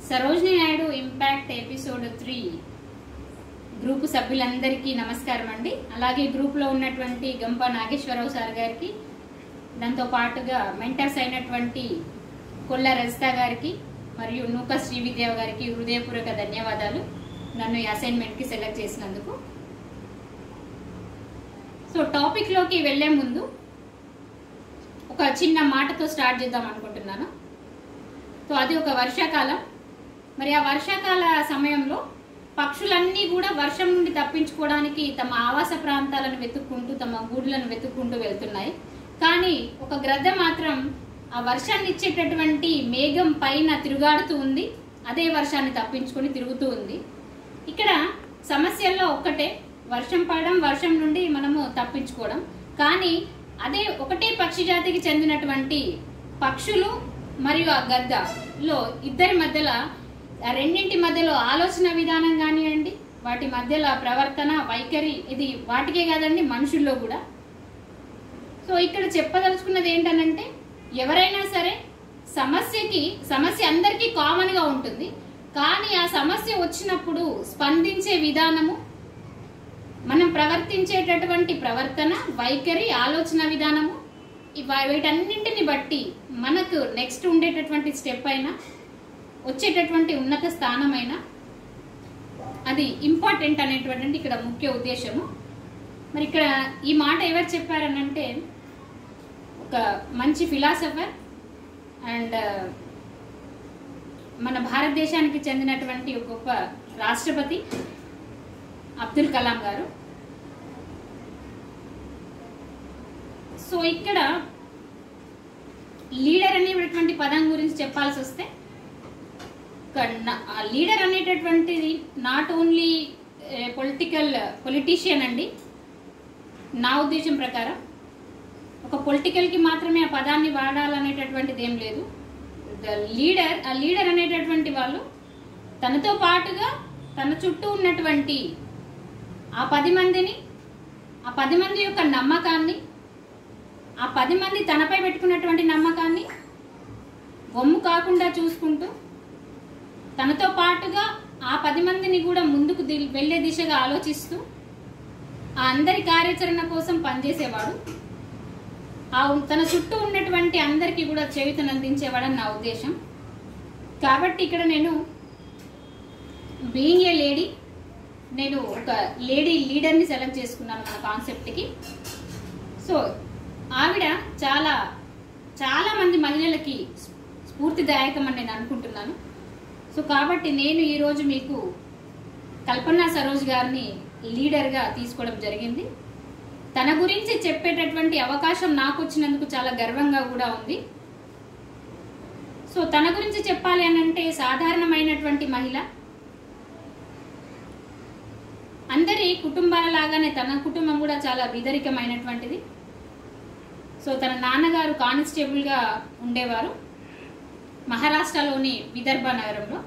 Sarojini Naidu impact episode three group సభ్యులందరికీ నమస్కారం అండి అలాగే గ్రూప్లో ఉన్నటువంటి గంప నాగేశ్వరరావు సార్ గారికి దాంతో పాటుగా మెంటర్స్ అయినటువంటి కొల్ల రజిత గారికి మరియు నూక శ్రీవిద్యావ్ గారికి హృదయపూర్వక ధన్యవాదాలు నన్ను ఈ అసైన్మెంట్కి సెలెక్ట్ చేసినందుకు సో టాపిక్లోకి వెళ్లే ముందు ఒక చిన్న మాటతో స్టార్ట్ చేద్దాం అనుకుంటున్నాను సో అది ఒక వర్షాకాలం మరి ఆ వర్షాకాల సమయంలో పక్షులన్నీ కూడా వర్షం నుండి తప్పించుకోవడానికి తమ ఆవాస ప్రాంతాలను వెతుక్కుంటూ తమ గూడులను వెతుక్కుంటూ వెళ్తున్నాయి కానీ ఒక గ్రద్ద మాత్రం ఆ వర్షాన్ని ఇచ్చేటటువంటి మేఘం పైన తిరుగాడుతూ ఉంది అదే వర్షాన్ని తప్పించుకొని తిరుగుతూ ఉంది ఇక్కడ సమస్యల్లో ఒక్కటే వర్షం పడడం వర్షం నుండి మనము తప్పించుకోవడం కానీ అదే ఒకటే పక్షి జాతికి చెందినటువంటి పక్షులు మరియు ఆ గద్దలో ఇద్దరి మధ్యలో ఆ రెండింటి మధ్యలో ఆలోచన విధానం కానివ్వండి వాటి మధ్యలో ప్రవర్తన వైఖరి ఇది వాటికే కాదండి మనుషుల్లో కూడా సో ఇక్కడ చెప్పదలుచుకున్నది ఏంటనంటే ఎవరైనా సరే సమస్యకి సమస్య అందరికీ కామన్గా ఉంటుంది కానీ ఆ సమస్య వచ్చినప్పుడు స్పందించే విధానము మనం ప్రవర్తించేటటువంటి ప్రవర్తన వైఖరి ఆలోచన విధానము ఇవ- వీటన్నింటిని బట్టి మనకు నెక్స్ట్ ఉండేటటువంటి స్టెప్ అయినా వచ్చేటటువంటి ఉన్నత స్థానమైన అది ఇంపార్టెంట్ అనేటువంటి ఇక్కడ ముఖ్య ఉద్దేశము మరి ఇక్కడ ఈ మాట ఎవరు చెప్పారనంటే ఒక మంచి ఫిలాసఫర్ అండ్ మన భారతదేశానికి చెందినటువంటి ఒక గొప్ప రాష్ట్రపతి అబ్దుల్ కలాం గారు సో ఇక్కడ లీడర్ అనేటటువంటి పదం గురించి చెప్పాల్సి వస్తే లీడర్ అనేటటువంటిది నాట్ ఓన్లీ పొలిటికల్ పొలిటీషియన్ అండి నా ఉద్దేశం ప్రకారం ఒక పొలిటికల్కి మాత్రమే ఆ పదాన్ని వాడాలనేటటువంటిది ఏం లేదు ద లీడర్ ఆ లీడర్ అనేటటువంటి వాళ్ళు తనతో పాటుగా తన చుట్టూ ఉన్నటువంటి ఆ పది మందిని ఆ పది మంది యొక్క నమ్మకాన్ని ఆ పది మంది తనపై పెట్టుకున్నటువంటి నమ్మకాన్ని బొమ్ము కాకుండా చూసుకుంటూ తనతో పాటుగా ఆ పది మందిని కూడా ముందుకు ది- వెళ్ళే దిశగా ఆలోచిస్తూ ఆ అందరి కార్యాచరణ కోసం పనిచేసేవాడు ఆ ఉన్- తన చుట్టూ ఉన్నటువంటి అందరికీ కూడా చేయుతను అందించేవాడని నా ఉద్దేశం కాబట్టి ఇక్కడ నేను బీయింగ్ ఏ లేడీ నేను ఒక లేడీ లీడర్ని సెలెక్ట్ చేసుకున్నాను మన కాన్సెప్ట్కి సో ఆవిడ చాలా చాలా మంది మహిళలకి స్ఫూర్తిదాయకం అని నేను అనుకుంటున్నాను సో కాబట్టి నేను ఈరోజు మీకు కల్పనా సరోజ్ గారిని లీడర్గా తీసుకోవడం జరిగింది తన గురించి చెప్పేటటువంటి అవకాశం నాకు వచ్చినందుకు చాలా గర్వంగా కూడా ఉంది సో తన గురించి చెప్పాలి అని అంటే సాధారణమైనటువంటి మహిళ అందరి కుటుంబాల లాగానే తన కుటుంబం కూడా చాలా బీదరికమైనటువంటిది సో తన నాన్నగారు కానిస్టేబుల్గా ఉండేవారు మహారాష్ట్రలోని విదర్భ నగరంలో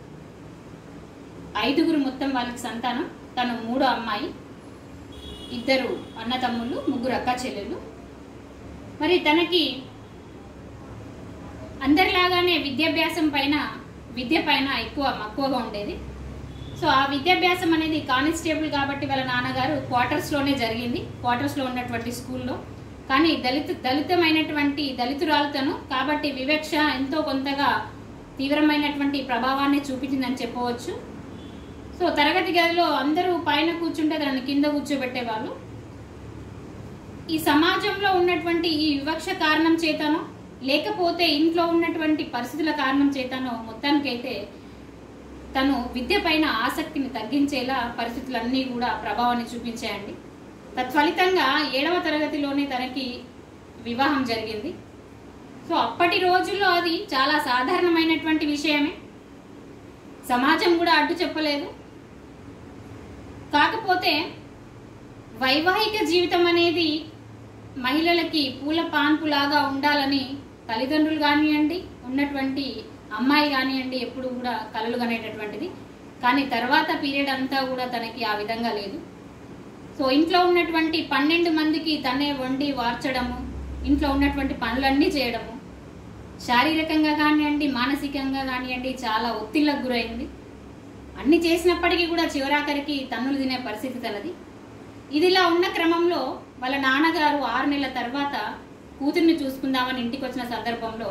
ఐదుగురు మొత్తం వాళ్ళకి సంతానం తను మూడో అమ్మాయి ఇద్దరు అన్నతమ్ముళ్ళు ముగ్గురు అక్క చెల్లెళ్ళు మరి తనకి అందరిలాగానే విద్యాభ్యాసం పైన విద్య పైన ఎక్కువ మక్కువగా ఉండేది సో ఆ విద్యాభ్యాసం అనేది కానిస్టేబుల్ కాబట్టి వాళ్ళ నాన్నగారు క్వార్టర్స్లోనే జరిగింది క్వార్టర్స్లో ఉన్నటువంటి స్కూల్లో కానీ దళిత దళితమైనటువంటి దళితురాలతను కాబట్టి వివక్ష ఎంతో కొంతగా తీవ్రమైనటువంటి ప్రభావాన్ని చూపించిందని చెప్పవచ్చు సో తరగతి గదిలో అందరూ పైన కూర్చుంటే దాన్ని కింద కూర్చోబెట్టేవాళ్ళు ఈ సమాజంలో ఉన్నటువంటి ఈ వివక్ష కారణం చేతనో లేకపోతే ఇంట్లో ఉన్నటువంటి పరిస్థితుల కారణం చేతనో మొత్తానికైతే తను విద్య పైన ఆసక్తిని తగ్గించేలా పరిస్థితులన్నీ కూడా ప్రభావాన్ని చూపించాయండి తత్ఫలితంగా ఏడవ తరగతిలోనే తనకి వివాహం జరిగింది సో అప్పటి రోజుల్లో అది చాలా సాధారణమైనటువంటి విషయమే సమాజం కూడా అడ్డు చెప్పలేదు కాకపోతే వైవాహిక జీవితం అనేది మహిళలకి పూల పాన్పులాగా ఉండాలని తల్లిదండ్రులు కానివ్వండి ఉన్నటువంటి అమ్మాయి కానివ్వండి ఎప్పుడు కూడా కలలు కనేటటువంటిది కానీ తర్వాత పీరియడ్ అంతా కూడా తనకి ఆ విధంగా లేదు సో ఇంట్లో ఉన్నటువంటి పన్నెండు మందికి తనే వండి వార్చడము ఇంట్లో ఉన్నటువంటి పనులన్నీ చేయడము శారీరకంగా కానివ్వండి మానసికంగా కానివ్వండి చాలా ఒత్తిళ్లకు గురైంది అన్ని చేసినప్పటికీ కూడా చివరాఖరికి తన్నులు తినే పరిస్థితి తనది ఇదిలా ఉన్న క్రమంలో వాళ్ళ నాన్నగారు ఆరు నెలల తర్వాత కూతుర్ని చూసుకుందామని ఇంటికి వచ్చిన సందర్భంలో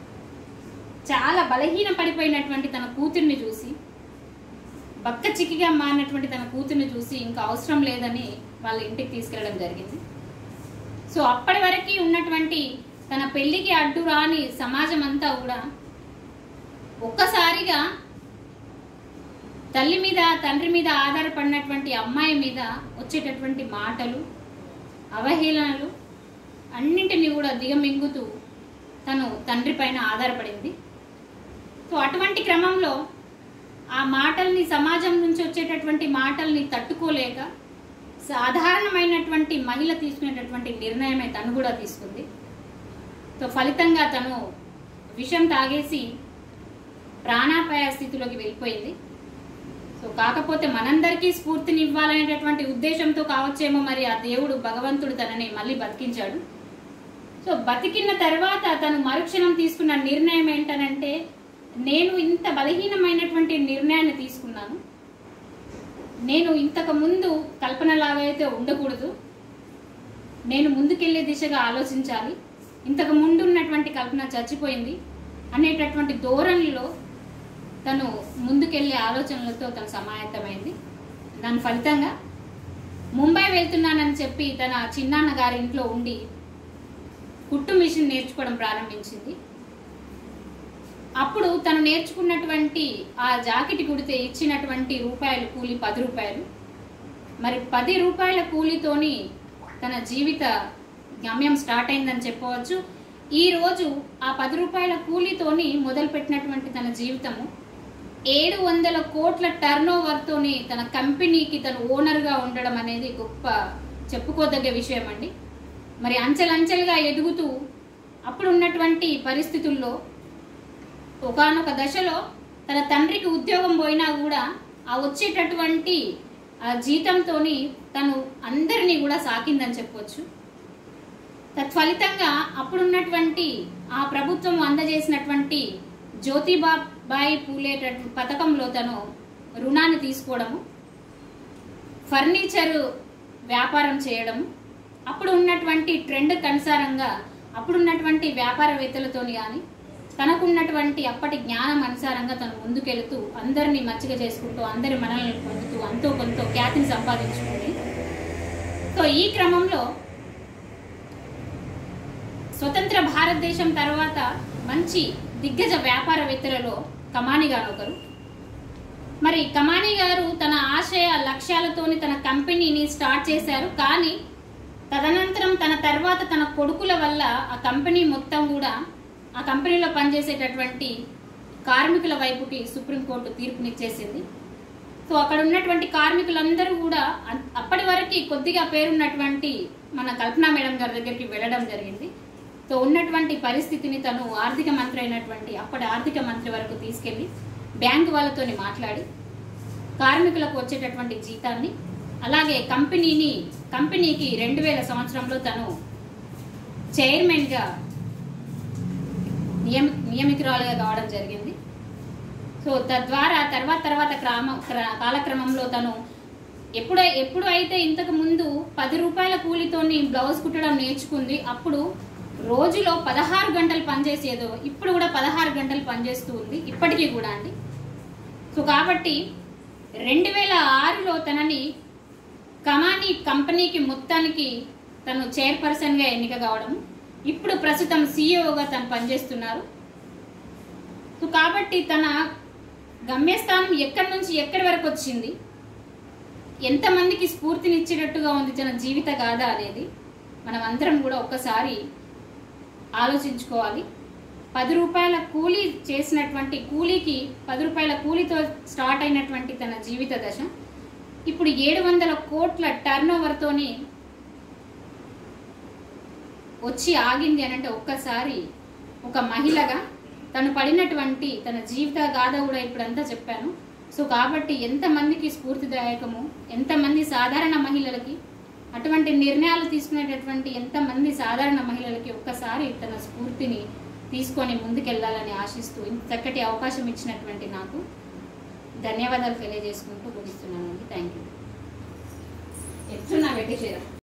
చాలా బలహీన పడిపోయినటువంటి తన కూతుర్ని చూసి బక్క చిక్కిగా మారినటువంటి తన కూతుర్ని చూసి ఇంకా అవసరం లేదని వాళ్ళ ఇంటికి తీసుకెళ్ళడం జరిగింది సో అప్పటి వరకు ఉన్నటువంటి తన పెళ్లికి అడ్డు రాని సమాజం అంతా కూడా ఒక్కసారిగా తల్లి మీద తండ్రి మీద ఆధారపడినటువంటి అమ్మాయి మీద వచ్చేటటువంటి మాటలు అవహేళనలు అన్నింటినీ కూడా దిగమింగుతూ తను తండ్రి పైన ఆధారపడింది సో అటువంటి క్రమంలో ఆ మాటల్ని సమాజం నుంచి వచ్చేటటువంటి మాటల్ని తట్టుకోలేక సాధారణమైనటువంటి మహిళ తీసుకునేటటువంటి నిర్ణయమే తను కూడా తీసుకుంది సో ఫలితంగా తను విషం తాగేసి ప్రాణాపాయ స్థితిలోకి వెళ్ళిపోయింది సో కాకపోతే మనందరికీ స్ఫూర్తిని ఇవ్వాలనేటటువంటి ఉద్దేశంతో కావచ్చేమో మరి ఆ దేవుడు భగవంతుడు తనని మళ్ళీ బతికించాడు సో బతికిన తర్వాత తను మరుక్షణం తీసుకున్న నిర్ణయం ఏంటనంటే నేను ఇంత బలహీనమైనటువంటి నిర్ణయాన్ని తీసుకున్నాను నేను ఇంతకు ముందు కల్పనలాగా అయితే ఉండకూడదు నేను ముందుకెళ్లే దిశగా ఆలోచించాలి ఇంతకు ముందు ఉన్నటువంటి కల్పన చచ్చిపోయింది అనేటటువంటి ధోరణిలో తను ముందుకెళ్లే ఆలోచనలతో తను సమాయత్తమైంది దాని ఫలితంగా ముంబై వెళ్తున్నానని చెప్పి తన చిన్నాన్న గారి ఇంట్లో ఉండి కుట్టు మిషన్ నేర్చుకోవడం ప్రారంభించింది అప్పుడు తను నేర్చుకున్నటువంటి ఆ జాకెట్ కుడితే ఇచ్చినటువంటి రూపాయలు కూలి పది రూపాయలు మరి పది రూపాయల కూలితోని తన జీవిత గమ్యం స్టార్ట్ అయిందని చెప్పవచ్చు ఈ రోజు ఆ పది రూపాయల కూలితోని మొదలుపెట్టినటువంటి తన జీవితము ఏడు వందల కోట్ల టర్న్ తోని తన కంపెనీకి తను ఓనర్గా ఉండడం అనేది గొప్ప చెప్పుకోదగ్గ విషయం అండి మరి అంచెలంచెలుగా ఎదుగుతూ అప్పుడు ఉన్నటువంటి పరిస్థితుల్లో ఒకానొక దశలో తన తండ్రికి ఉద్యోగం పోయినా కూడా ఆ వచ్చేటటువంటి ఆ జీతంతోని తను అందరినీ కూడా సాకిందని చెప్పొచ్చు తత్ఫలితంగా అప్పుడున్నటువంటి ఆ ప్రభుత్వం అందజేసినటువంటి జ్యోతిబాబాయి పూలే పథకంలో తను రుణాన్ని తీసుకోవడము ఫర్నిచర్ వ్యాపారం చేయడం అప్పుడు ఉన్నటువంటి ట్రెండ్ అనుసారంగా అప్పుడున్నటువంటి వ్యాపారవేత్తలతోని కానీ తనకున్నటువంటి అప్పటి జ్ఞానం అనుసారంగా తను ముందుకెళుతూ అందరినీ మచ్చిక చేసుకుంటూ అందరి మనల్ని పొందుతూ అంతో కొంత ఖ్యాతిని సంపాదించుకుంది సో ఈ క్రమంలో స్వతంత్ర భారతదేశం తర్వాత మంచి దిగ్గజ వ్యాపారవేత్తలలో కమాని గారు ఒకరు మరి కమాని గారు తన ఆశయ లక్ష్యాలతోని తన కంపెనీని స్టార్ట్ చేశారు కానీ తదనంతరం తన తర్వాత తన కొడుకుల వల్ల ఆ కంపెనీ మొత్తం కూడా ఆ కంపెనీలో పనిచేసేటటువంటి కార్మికుల వైపుకి సుప్రీంకోర్టు తీర్పునిచ్చేసింది సో అక్కడ ఉన్నటువంటి కార్మికులందరూ కూడా అన్- అప్పటి వరకు కొద్దిగా పేరున్నటువంటి మన కల్పనా మేడం గారి దగ్గరికి వెళ్ళడం జరిగింది సో ఉన్నటువంటి పరిస్థితిని తను ఆర్థిక మంత్రి అయినటువంటి అప్పటి ఆర్థిక మంత్రి వరకు తీసుకెళ్లి బ్యాంకు వాళ్ళతోని మాట్లాడి కార్మికులకు వచ్చేటటువంటి జీతాన్ని అలాగే కంపెనీని కంపెనీకి రెండు వేల సంవత్సరంలో తను చైర్మన్గా నియమి నియమితురాలుగా కావడం జరిగింది సో తద్వారా తర్వాత తర్వాత క్రమ క్ర- కాలక్రమంలో తను ఎప్పుడై ఎప్పుడు అయితే ఇంతకు ముందు పది రూపాయల కూలితోని బ్లౌజ్ కుట్టడం నేర్చుకుంది అప్పుడు రోజులో పదహారు గంటలు పనిచేసేదో ఇప్పుడు కూడా పదహారు గంటలు పనిచేస్తూ ఉంది ఇప్పటికీ కూడా అండి సో కాబట్టి రెండు వేల ఆరులో తనని కమాని కంపెనీకి మొత్తానికి తను చైర్పర్సన్గా ఎన్నిక కావడం ఇప్పుడు ప్రస్తుతం సీఈఓగా తను పనిచేస్తున్నారు సో కాబట్టి తన గమ్యస్థానం ఎక్కడి నుంచి ఎక్కడి వరకు వచ్చింది ఎంతమందికి స్ఫూర్తినిచ్చేటట్టుగా ఉంది తన జీవిత గాథ అనేది మనం అందరం కూడా ఒక్కసారి ఆలోచించుకోవాలి పది రూపాయల కూలీ చేసినటువంటి కూలీకి పది రూపాయల కూలీతో స్టార్ట్ అయినటువంటి తన జీవిత దశ ఇప్పుడు ఏడు వందల కోట్ల టర్న్ ఓవర్తోని వచ్చి ఆగింది అని అంటే ఒక్కసారి ఒక మహిళగా తను పడినటువంటి తన జీవిత గాథ కూడా ఇప్పుడంతా చెప్పాను సో కాబట్టి ఎంతమందికి స్ఫూర్తిదాయకము ఎంతమంది సాధారణ మహిళలకి అటువంటి నిర్ణయాలు తీసుకునేటటువంటి ఎంతమంది సాధారణ మహిళలకి ఒక్కసారి తన స్ఫూర్తిని తీసుకొని ముందుకెళ్ళాలని ఆశిస్తూ ఇంత చక్కటి అవకాశం ఇచ్చినటువంటి నాకు ధన్యవాదాలు తెలియజేసుకుంటూ ముగిస్తున్నానండి థ్యాంక్ యూ ఎట్లున్నా పెట్టేసేదా